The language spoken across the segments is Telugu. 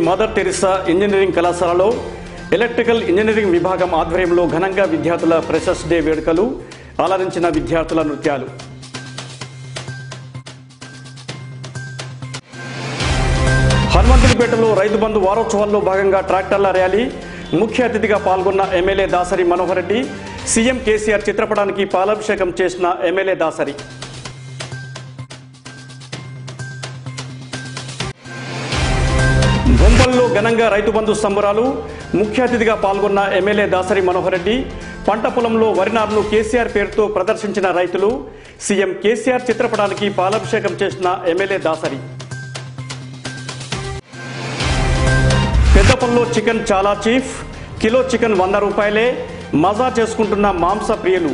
మదర్ టెరిసా ఇంజనీరింగ్ కళాశాలలో ఎలక్ట్రికల్ ఇంజనీరింగ్ విభాగం ఆధ్వర్యంలో ఘనంగా విద్యార్థుల ఫ్రెషర్స్ డే వేడుకలు అలరించిన విద్యార్థుల నృత్యాలు హనుమంతుడిపేటలో రైతు బంధు వారోత్సవాల్లో భాగంగా ట్రాక్టర్ల ర్యాలీ ముఖ్య అతిథిగా పాల్గొన్న ఎమ్మెల్యే దాసరి మనోహర్ రెడ్డి సీఎం కేసీఆర్ చిత్రపటానికి పాలాభిషేకం చేసిన ఎమ్మెల్యే దాసరి బొంబల్లో ఘనంగా రైతు బంధు సంబరాలు ముఖ్య అతిథిగా పాల్గొన్న ఎమ్మెల్యే దాసరి మనోహర్ రెడ్డి పంట పొలంలో వరి నారును కేసీఆర్ పేరుతో ప్రదర్శించిన రైతులు సీఎం కేసీఆర్ చిత్రపటానికి పాలాభిషేకం చేసిన ఎమ్మెల్యే దాసరి పెద్దపల్లిలో చికెన్ చాలా చీఫ్ కిలో చికెన్ వంద రూపాయలే మజా చేసుకుంటున్న మాంస ప్రియులు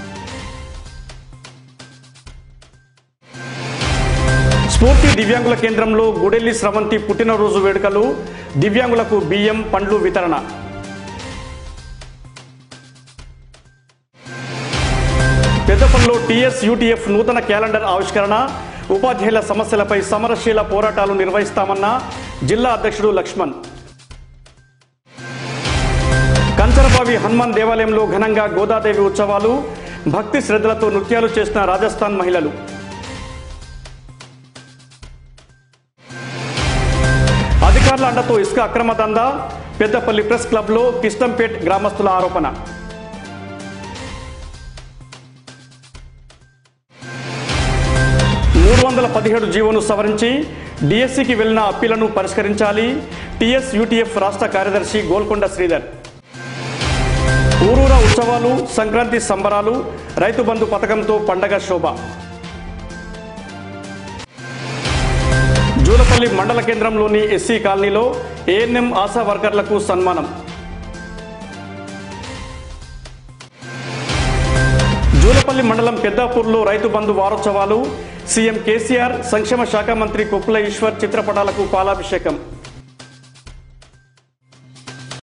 స్ఫూర్తి దివ్యాంగుల కేంద్రంలో గుడెల్లి స్రవంతి పుట్టినరోజు వేడుకలు దివ్యాంగులకు బియ్యం పండ్లు వితరణ పెద్దపల్లిలో టీఎస్ యూటీఎఫ్ నూతన క్యాలెండర్ ఆవిష్కరణ ఉపాధ్యాయుల సమస్యలపై సమరశీల పోరాటాలు నిర్వహిస్తామన్న జిల్లా అధ్యక్షుడు లక్ష్మణ్ కంచరబావి హనుమాన్ దేవాలయంలో ఘనంగా గోదాదేవి ఉత్సవాలు భక్తి శ్రద్ధలతో నృత్యాలు చేసిన రాజస్థాన్ మహిళలు అధికారుల అండతో ఇసుక అక్రమ దందా పెద్దపల్లి ప్రెస్ క్లబ్లో కిష్టంపేట్ గ్రామస్తుల ఆరోపణ మూడు వందల పదిహేడు జీవోను సవరించి డిఎస్సికి వెళ్లిన అప్పీలను పరిష్కరించాలి టిఎస్ యూటీఎఫ్ రాష్ట్ర కార్యదర్శి గోల్కొండ శ్రీధర్ ఊరూర ఉత్సవాలు సంక్రాంతి సంబరాలు రైతు బంధు పథకంతో పండగ శోభ జూలపల్లి మండల కేంద్రంలోని ఎస్సీ కాలనీలో ఏఎన్ఎం ఆశా వర్కర్లకు సన్మానం జూలపల్లి మండలం పెద్దాపూర్లో రైతు బంధు వారోత్సవాలు సీఎం కేసీఆర్ సంక్షేమ శాఖ మంత్రి కొప్పుల ఈశ్వర్ చిత్రపటాలకు పాలాభిషేకం